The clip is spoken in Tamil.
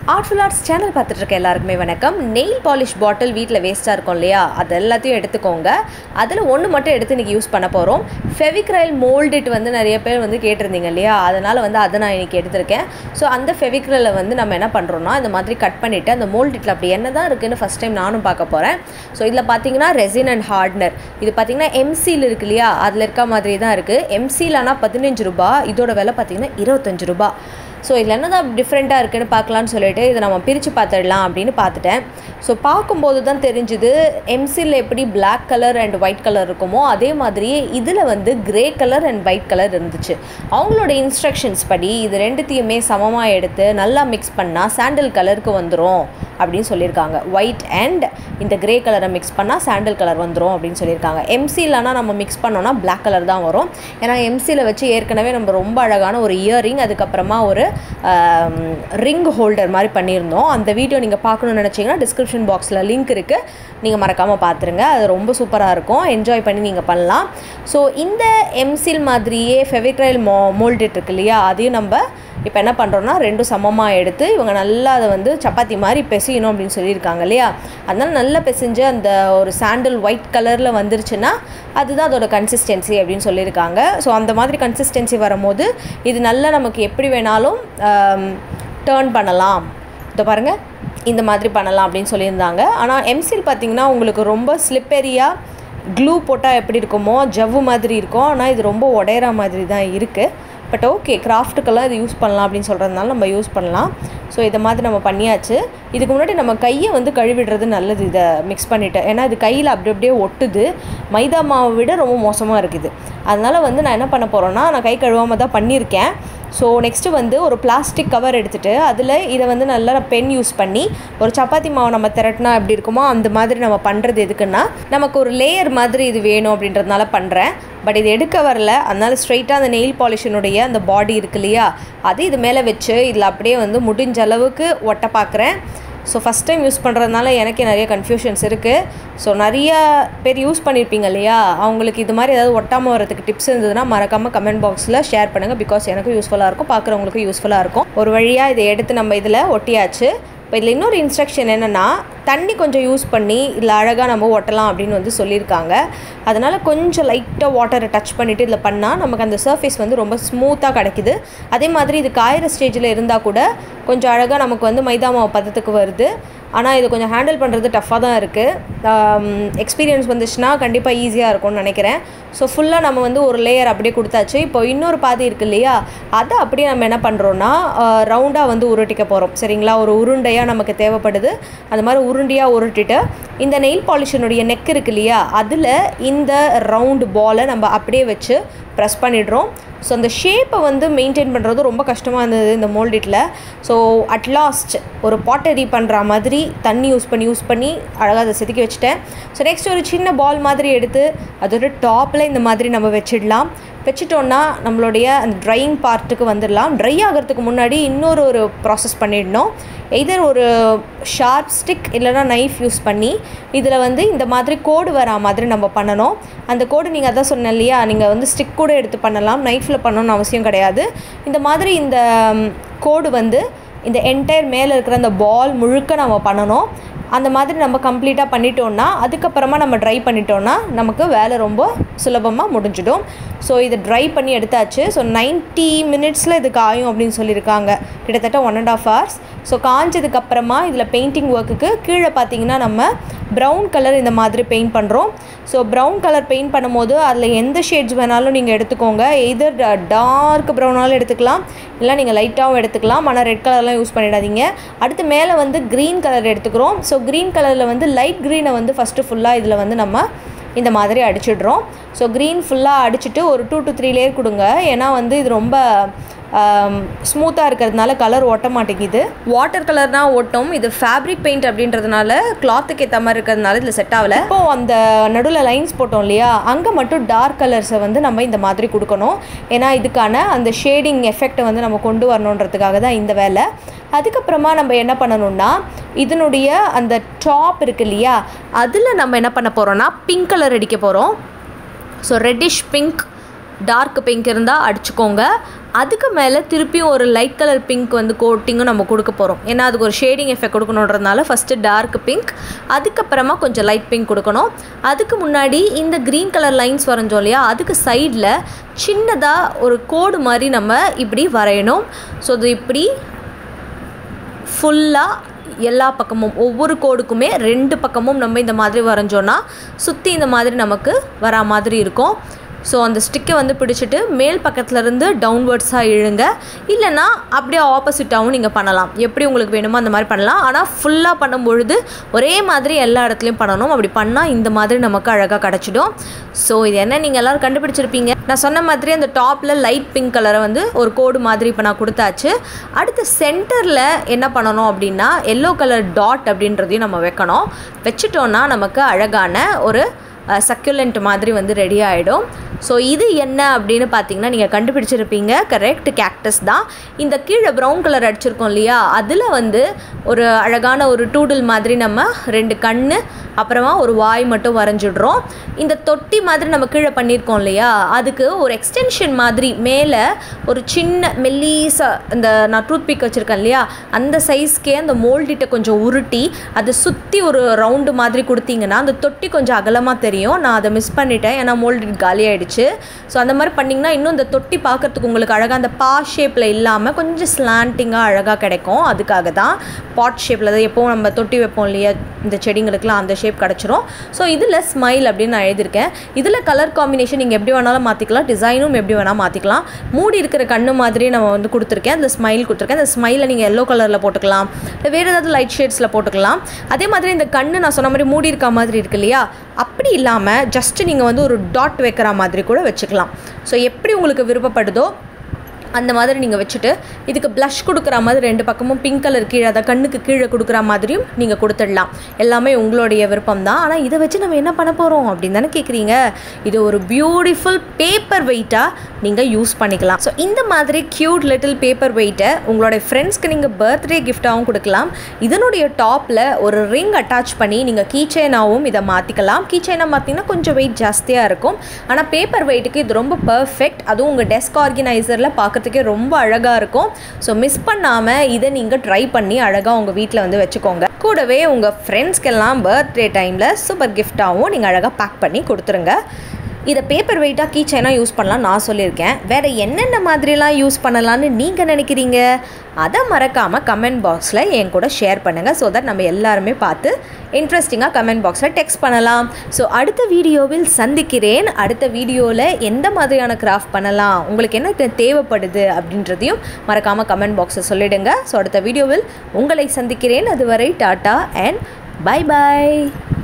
ஆர்ட்ஃபுல் ஆர்ட்ஸ் சேனல் பார்த்துட்டு இருக்க எல்லாருக்குமே வணக்கம் நெயில் பாலிஷ் பாட்டில் வீட்டில் வேஸ்ட்டாக இருக்கும் இல்லையா அது எல்லாத்தையும் எடுத்துக்கோங்க அதில் ஒன்று மட்டும் எடுத்து இன்றைக்கி யூஸ் பண்ண போகிறோம் ஃபெவிக்ரைல் மோல்டிட் வந்து நிறைய பேர் வந்து கேட்டிருந்தீங்க இல்லையா அதனால் வந்து அதை நான் இன்றைக்கி எடுத்திருக்கேன் ஸோ அந்த ஃபெவிக்ரலை வந்து நம்ம என்ன பண்ணுறோம்னா இந்த மாதிரி கட் பண்ணிவிட்டு அந்த மோல்டிட்டில் அப்படி என்ன தான் இருக்குன்னு ஃபஸ்ட் டைம் நானும் பார்க்க போகிறேன் ஸோ இதில் பார்த்தீங்கன்னா ரெசின் அண்ட் ஹார்ட்னர் இது பார்த்தீங்கன்னா எம்சியில் இருக்கு இல்லையா அதில் இருக்க மாதிரி தான் இருக்குது எம்சியில் ஆனால் பதினஞ்சு ரூபா இதோட விலை பார்த்தீங்கன்னா இருபத்தஞ்சு ரூபா ஸோ இதில் என்ன தான் டிஃப்ரெண்ட்டாக இருக்குன்னு பார்க்கலான்னு சொல்லிட்டு இதை நம்ம பிரித்து பார்த்துடலாம் அப்படின்னு பார்த்துட்டேன் ஸோ பார்க்கும்போது தான் தெரிஞ்சுது எம்சியில் எப்படி Black colour and white colour இருக்குமோ அதே மாதிரி இதில் வந்து grey colour and white colour இருந்துச்சு அவங்களோட இன்ஸ்ட்ரக்ஷன்ஸ் படி இது ரெண்டுத்தையுமே சமமாக எடுத்து நல்லா மிக்ஸ் பண்ணால் சாண்டில் கலருக்கு வந்துடும் அப்படின்னு சொல்லியிருக்காங்க ஒயிட் அண்ட் இந்த கிரே கலரை மிக்ஸ் பண்ணால் சாண்டில் கலர் வந்துடும் அப்படின்னு சொல்லியிருக்காங்க எம்சிலனா நம்ம மிக்ஸ் பண்ணோன்னா Black கலர் தான் வரும் ஏன்னா எம்சியில் வச்சு ஏற்கனவே நம்ம ரொம்ப அழகான ஒரு இயரிங் அதுக்கப்புறமா ஒரு ரிங் ஹோல்டர் மாதிரி பண்ணியிருந்தோம் அந்த வீடியோ நீங்கள் பார்க்கணும்னு நினச்சிங்கன்னா டிஸ்கிரிப்ஷன் பாக்ஸில் லிங்க் இருக்குது நீங்கள் மறக்காமல் பார்த்துருங்க அது ரொம்ப சூப்பராக இருக்கும் என்ஜாய் பண்ணி நீங்கள் பண்ணலாம் ஸோ இந்த எம்சில் மாதிரியே ஃபெவிக்ரைல் மோ மோல்டிட் இருக்கு இல்லையா அதையும் நம்ம இப்போ என்ன பண்ணுறோன்னா ரெண்டும் சமமாக எடுத்து இவங்க நல்லா அதை வந்து சப்பாத்தி மாதிரி பிசையணும் அப்படின்னு சொல்லியிருக்காங்க இல்லையா அதனால் நல்லா பிசைஞ்சு அந்த ஒரு சாண்டில் ஒயிட் கலரில் வந்துருச்சுன்னா அதுதான் அதோட கன்சிஸ்டன்சி அப்படின்னு சொல்லியிருக்காங்க ஸோ அந்த மாதிரி கன்சிஸ்டன்சி வரும்போது இது நல்லா நமக்கு எப்படி வேணாலும் டேர்ன் பண்ணலாம் இதோ பாருங்கள் இந்த மாதிரி பண்ணலாம் அப்படின்னு சொல்லியிருந்தாங்க ஆனால் எம்சில் பார்த்தீங்கன்னா உங்களுக்கு ரொம்ப ஸ்லிப்பரியாக க்ளூ போட்டால் எப்படி இருக்குமோ ஜவ்வு மாதிரி இருக்கும் ஆனால் இது ரொம்ப உடையிற மாதிரி தான் இருக்குது பட் ஓகே கிராஃப்ட்டுக்கெல்லாம் இது யூஸ் பண்ணலாம் அப்படின்னு சொல்கிறதுனால நம்ம யூஸ் பண்ணலாம் ஸோ இதை மாதிரி நம்ம பண்ணியாச்சு இதுக்கு முன்னாடி நம்ம கையை வந்து கழுவிடுறது நல்லது இதை மிக்ஸ் பண்ணிவிட்டு ஏன்னா இது கையில் அப்படி அப்படியே ஒட்டுது மைதா மாவை விட ரொம்ப மோசமாக இருக்குது அதனால் வந்து நான் என்ன பண்ண போகிறேன்னா நான் கை கழுவாமல் தான் பண்ணியிருக்கேன் ஸோ நெக்ஸ்ட்டு வந்து ஒரு பிளாஸ்டிக் கவர் எடுத்துகிட்டு அதில் இதை வந்து நல்லா பென் யூஸ் பண்ணி ஒரு சப்பாத்தி மாவு நம்ம திரட்டினா எப்படி இருக்குமோ அந்த மாதிரி நம்ம பண்ணுறது எதுக்குன்னா நமக்கு ஒரு லேயர் மாதிரி இது வேணும் அப்படின்றதுனால பண்ணுறேன் பட் இது எடுக்க வரல அதனால ஸ்ட்ரைட்டாக அந்த நெயில் பாலிஷினுடைய அந்த பாடி இருக்கு இல்லையா அது இது மேலே வச்சு இதில் அப்படியே வந்து முடிஞ்ச அளவுக்கு ஒட்ட பார்க்குறேன் ஸோ ஃபஸ்ட் டைம் யூஸ் பண்ணுறதுனால எனக்கே நிறைய கன்ஃபியூஷன்ஸ் இருக்குது ஸோ நிறைய பேர் யூஸ் பண்ணியிருப்பீங்க இல்லையா அவங்களுக்கு இது மாதிரி ஏதாவது ஒட்டாமல் வரதுக்கு டிப்ஸ் இருந்ததுன்னா மறக்காமல் கமெண்ட் பாக்ஸில் ஷேர் பண்ணுங்கள் பிகாஸ் எனக்கும் யூஸ்ஃபுல்லாக இருக்கும் பார்க்குறவங்களுக்கும் யூஸ்ஃபுல்லாக இருக்கும் ஒரு வழியாக இதை எடுத்து நம்ம இதில் ஒட்டியாச்சு இப்போ இதில் இன்னொரு இன்ஸ்ட்ரக்ஷன் என்னென்னா தண்ணி கொஞ்சம் யூஸ் பண்ணி இதில் அழகாக நம்ம ஒட்டலாம் அப்படின்னு வந்து சொல்லியிருக்காங்க அதனால் கொஞ்சம் லைட்டாக வாட்டரை டச் பண்ணிவிட்டு இதில் பண்ணால் நமக்கு அந்த சர்ஃபேஸ் வந்து ரொம்ப ஸ்மூத்தாக கிடைக்குது அதே மாதிரி இது காயிற ஸ்டேஜில் இருந்தால் கூட கொஞ்சம் அழகாக நமக்கு வந்து மைதா மாவு பதத்துக்கு வருது ஆனால் இது கொஞ்சம் ஹேண்டில் பண்ணுறது டஃப்பாக தான் இருக்குது எக்ஸ்பீரியன்ஸ் வந்துச்சுன்னா கண்டிப்பாக ஈஸியாக இருக்கும்னு நினைக்கிறேன் ஸோ ஃபுல்லாக நம்ம வந்து ஒரு லேயர் அப்படியே கொடுத்தாச்சு இப்போ இன்னொரு பாதி இருக்குது இல்லையா அதை அப்படியே நம்ம என்ன பண்ணுறோன்னா ரவுண்டாக வந்து உருட்டிக்க போகிறோம் சரிங்களா ஒரு உருண்டையாக நமக்கு தேவைப்படுது அந்த மாதிரி உருண்டையாக உருட்டிட்டு இந்த நெயில் பாலிஷனுடைய நெக் இருக்கு இல்லையா அதில் இந்த ரவுண்டு பாலை நம்ம அப்படியே வச்சு ப்ரெஸ் பண்ணிடுறோம் ஸோ அந்த ஷேப்பை வந்து மெயின்டைன் பண்ணுறது ரொம்ப கஷ்டமாக இருந்தது இந்த மோல்டிட்டில் ஸோ அட்லாஸ்ட் ஒரு பாட்டரி பண்ணுற மாதிரி தண்ணி யூஸ் பண்ணி யூஸ் பண்ணி அழகாக அதை செதுக்கி வச்சுட்டேன் ஸோ நெக்ஸ்ட் ஒரு சின்ன பால் மாதிரி எடுத்து அதோட டாப்பில் இந்த மாதிரி நம்ம வச்சிடலாம் வச்சிட்டோன்னா நம்மளுடைய அந்த ட்ரையிங் பார்ட்டுக்கு வந்துடலாம் ட்ரை ஆகிறதுக்கு முன்னாடி இன்னொரு ஒரு ப்ராசஸ் பண்ணிடணும் எதர் ஒரு ஷார்ப் ஸ்டிக் இல்லைனா நைஃப் யூஸ் பண்ணி இதில் வந்து இந்த மாதிரி கோடு வரா மாதிரி நம்ம பண்ணணும் அந்த கோடு நீங்கள் அதான் சொன்ன இல்லையா நீங்கள் வந்து ஸ்டிக் கூட எடுத்து பண்ணலாம் நைஃப்பில் பண்ணணும்னு அவசியம் கிடையாது இந்த மாதிரி இந்த கோடு வந்து இந்த என்டையர் மேலே இருக்கிற அந்த பால் முழுக்க நம்ம பண்ணணும் அந்த மாதிரி நம்ம கம்ப்ளீட்டாக பண்ணிட்டோன்னா அதுக்கப்புறமா நம்ம ட்ரை பண்ணிட்டோன்னா நமக்கு வேலை ரொம்ப சுலபமாக முடிஞ்சிடும் ஸோ இதை ட்ரை பண்ணி எடுத்தாச்சு ஸோ நைன்ட்டி மினிட்ஸில் இது காயும் அப்படின்னு சொல்லியிருக்காங்க கிட்டத்தட்ட one and half hours so காஞ்சதுக்கப்புறமா இதில் பெயிண்டிங் ஒர்க்குக்கு கீழே பார்த்தீங்கன்னா நம்ம ப்ரௌன் கலர் இந்த மாதிரி பெயிண்ட் பண்ணுறோம் ஸோ ப்ரௌன் கலர் பெயிண்ட் பண்ணும்போது அதில் எந்த ஷேட்ஸ் வேணாலும் நீங்கள் எடுத்துக்கோங்க எதர் டார்க் ப்ரௌனாலும் எடுத்துக்கலாம் இல்லை நீங்கள் லைட்டாகவும் எடுத்துக்கலாம் ஆனால் ரெட் கலர்லாம் யூஸ் பண்ணிடாதீங்க அடுத்து மேலே வந்து க்ரீன் கலர் எடுத்துக்கிறோம் ஸோ க்ரீன் கலரில் வந்து லைட் க்ரீனை வந்து ஃபஸ்ட்டு ஃபுல்லாக இதில் வந்து நம்ம இந்த மாதிரி அடிச்சிடுறோம் ஸோ க்ரீன் ஃபுல்லாக அடிச்சுட்டு ஒரு டூ டு த்ரீ லேயர் கொடுங்க ஏன்னா வந்து இது ரொம்ப ஸ்மூத்தாக இருக்கிறதுனால கலர் ஒட்ட மாட்டேங்குது வாட்டர் கலர்னால் ஒட்டும் இது ஃபேப்ரிக் பெயிண்ட் அப்படின்றதுனால கிளாத்துக்கு ஏற்ற மாதிரி இருக்கிறதுனால இதில் செட் ஆகலை இப்போ அந்த நடுவில் லைன்ஸ் போட்டோம் இல்லையா அங்கே மட்டும் டார்க் கலர்ஸை வந்து நம்ம இந்த மாதிரி கொடுக்கணும் ஏன்னா இதுக்கான அந்த ஷேடிங் எஃபெக்டை வந்து நம்ம கொண்டு வரணுன்றதுக்காக தான் இந்த வேலை அதுக்கப்புறமா நம்ம என்ன பண்ணணும்னா இதனுடைய அந்த டாப் இருக்கு இல்லையா அதில் நம்ம என்ன பண்ண போகிறோம்னா பிங்க் கலர் அடிக்க போகிறோம் so reddish pink dark pink இருந்தால் அடிச்சுக்கோங்க அதுக்கு மேலே திருப்பியும் ஒரு லைட் கலர் பிங்க் வந்து கோட்டிங்கும் நம்ம கொடுக்க போகிறோம் ஏன்னா அதுக்கு ஒரு ஷேடிங் எஃபெக்ட் கொடுக்கணுன்றதுனால ஃபஸ்ட்டு டார்க் பிங்க் அதுக்கப்புறமா கொஞ்சம் லைட் பிங்க் கொடுக்கணும் அதுக்கு முன்னாடி இந்த க்ரீன் கலர் லைன்ஸ் வரைஞ்சோம் இல்லையா அதுக்கு சைடில் சின்னதாக ஒரு கோடு மாதிரி நம்ம இப்படி வரையணும் ஸோ அது இப்படி ஃபுல்லாக எல்லா பக்கமும் ஒவ்வொரு கோடுக்குமே ரெண்டு பக்கமும் நம்ம இந்த மாதிரி வரைஞ்சோன்னா சுற்றி இந்த மாதிரி நமக்கு வரா மாதிரி இருக்கும் ஸோ அந்த ஸ்டிக்கை வந்து பிடிச்சிட்டு மேல் பக்கத்துலேருந்து டவுன்வர்ட்ஸாக இழுங்க இல்லைன்னா அப்படியே ஆப்போசிட்டாகவும் நீங்கள் பண்ணலாம் எப்படி உங்களுக்கு வேணுமோ அந்த மாதிரி பண்ணலாம் ஆனால் ஃபுல்லாக பண்ணும்பொழுது ஒரே மாதிரி எல்லா இடத்துலையும் பண்ணணும் அப்படி பண்ணால் இந்த மாதிரி நமக்கு அழகாக கிடச்சிடும் ஸோ இது என்ன நீங்கள் எல்லோரும் கண்டுபிடிச்சிருப்பீங்க நான் சொன்ன மாதிரி அந்த டாப்பில் லைட் பிங்க் கலரை வந்து ஒரு கோடு மாதிரி இப்போ நான் கொடுத்தாச்சு அடுத்து சென்டரில் என்ன பண்ணணும் அப்படின்னா எல்லோ கலர் டாட் அப்படின்றதையும் நம்ம வைக்கணும் வச்சுட்டோன்னா நமக்கு அழகான ஒரு சக்யுலண்ட் மாதிரி வந்து ரெடி ஆகிடும் ஸோ இது என்ன அப்படின்னு பார்த்தீங்கன்னா நீங்கள் கண்டுபிடிச்சிருப்பீங்க கரெக்ட் கேக்டஸ் தான் இந்த கீழே ப்ரௌன் கலர் அடிச்சிருக்கோம் இல்லையா அதில் வந்து ஒரு அழகான ஒரு டூடில் மாதிரி நம்ம ரெண்டு கண் அப்புறமா ஒரு வாய் மட்டும் வரைஞ்சிடுறோம் இந்த தொட்டி மாதிரி நம்ம கீழே பண்ணியிருக்கோம் இல்லையா அதுக்கு ஒரு எக்ஸ்டென்ஷன் மாதிரி மேலே ஒரு சின்ன மெல்லீஸா இந்த நான் டூத் பிக் வச்சுருக்கேன் இல்லையா அந்த சைஸ்க்கே அந்த மோல்டிட்டை கொஞ்சம் உருட்டி அதை சுற்றி ஒரு ரவுண்டு மாதிரி கொடுத்தீங்கன்னா அந்த தொட்டி கொஞ்சம் அகலமாக தெரியும் நான் அதை மிஸ் பண்ணிட்டேன் ஏன்னா மோல்டிட் காலி ஆகிடுச்சு ஸோ அந்த மாதிரி பண்ணிங்கன்னா இன்னும் இந்த தொட்டி பார்க்குறதுக்கு உங்களுக்கு அழகாக அந்த பா ஷேப்பில் இல்லாமல் கொஞ்சம் ஸ்லாண்டிங்காக அழகாக கிடைக்கும் அதுக்காக தான் பாட் ஷேப்பில் தான் எப்போவும் நம்ம தொட்டி வைப்போம் இல்லையா இந்த செடிங்களுக்குலாம் அந்த ஷேப் கிடச்சிரும் ஸோ இதில் ஸ்மைல் அப்படின்னு நான் எழுதியிருக்கேன் இதில் கலர் காம்பினேஷன் நீங்கள் எப்படி வேணாலும் மாற்றிக்கலாம் டிசைனும் எப்படி வேணால் மாற்றிக்கலாம் மூடி இருக்கிற கண்ணு மாதிரி நம்ம வந்து கொடுத்துருக்கேன் அந்த ஸ்மைல் கொடுத்துருக்கேன் அந்த ஸ்மைலை நீங்கள் எல்லோ கலரில் போட்டுக்கலாம் இல்லை வேறு ஏதாவது லைட் ஷேட்ஸில் போட்டுக்கலாம் அதே மாதிரி இந்த கண்ணு நான் சொன்ன மாதிரி மூடி இருக்க மாதிரி இருக்கு இல்லையா அப்படி இல்லாமல் ஜஸ்ட்டு நீங்கள் வந்து ஒரு டாட் வைக்கிற மாதிரி கூட வச்சுக்கலாம் ஸோ எப்படி உங்களுக்கு விருப்பப்படுதோ அந்த மாதிரி நீங்கள் வச்சுட்டு இதுக்கு ப்ளஷ் கொடுக்குற மாதிரி ரெண்டு பக்கமும் பிங்க் கலர் கீழே அதை கண்ணுக்கு கீழே கொடுக்குற மாதிரியும் நீங்கள் கொடுத்துடலாம் எல்லாமே உங்களுடைய விருப்பம் தான் ஆனால் இதை வச்சு நம்ம என்ன பண்ண போகிறோம் அப்படின்னு தானே கேட்குறீங்க இது ஒரு பியூட்டிஃபுல் பேப்பர் வெயிட்டாக நீங்கள் யூஸ் பண்ணிக்கலாம் ஸோ இந்த மாதிரி க்யூட் லிட்டில் பேப்பர் வெயிட்டை உங்களுடைய ஃப்ரெண்ட்ஸ்க்கு நீங்கள் பர்த்டே கிஃப்டாகவும் கொடுக்கலாம் இதனுடைய டாப்பில் ஒரு ரிங் அட்டாச் பண்ணி நீங்கள் கீ செயினாகவும் இதை மாற்றிக்கலாம் கீ செயினாக மாற்றிங்கன்னா கொஞ்சம் வெயிட் ஜாஸ்தியாக இருக்கும் ஆனால் பேப்பர் வெயிட்டுக்கு இது ரொம்ப பர்ஃபெக்ட் அதுவும் உங்கள் டெஸ்க் ஆர்கனைசரில் பார்க்குறதுக்கே ரொம்ப அழகாக இருக்கும் ஸோ மிஸ் பண்ணாமல் இதை நீங்கள் ட்ரை பண்ணி அழகாக உங்கள் வீட்டில் வந்து வச்சுக்கோங்க கூடவே உங்கள் ஃப்ரெண்ட்ஸ்க்கெல்லாம் பர்த்டே டைமில் சூப்பர் கிஃப்டாகவும் நீங்கள் அழகாக பேக் பண்ணி கொடுத்துருங்க இதை பேப்பர் வெயிட்டாக கீ செயினாக யூஸ் பண்ணலாம் நான் சொல்லியிருக்கேன் வேறு என்னென்ன மாதிரிலாம் யூஸ் பண்ணலான்னு நீங்கள் நினைக்கிறீங்க அதை மறக்காமல் கமெண்ட் பாக்ஸில் என் கூட ஷேர் பண்ணுங்கள் ஸோ தட் நம்ம எல்லாருமே பார்த்து இன்ட்ரெஸ்டிங்காக கமெண்ட் பாக்ஸில் டெக்ஸ்ட் பண்ணலாம் ஸோ அடுத்த வீடியோவில் சந்திக்கிறேன் அடுத்த வீடியோவில் எந்த மாதிரியான கிராஃப்ட் பண்ணலாம் உங்களுக்கு என்ன தே- தேவைப்படுது அப்படின்றதையும் மறக்காமல் கமெண்ட் பாக்ஸில் சொல்லிடுங்க ஸோ அடுத்த வீடியோவில் உங்களை சந்திக்கிறேன் அதுவரை டாட்டா அண்ட் பை பை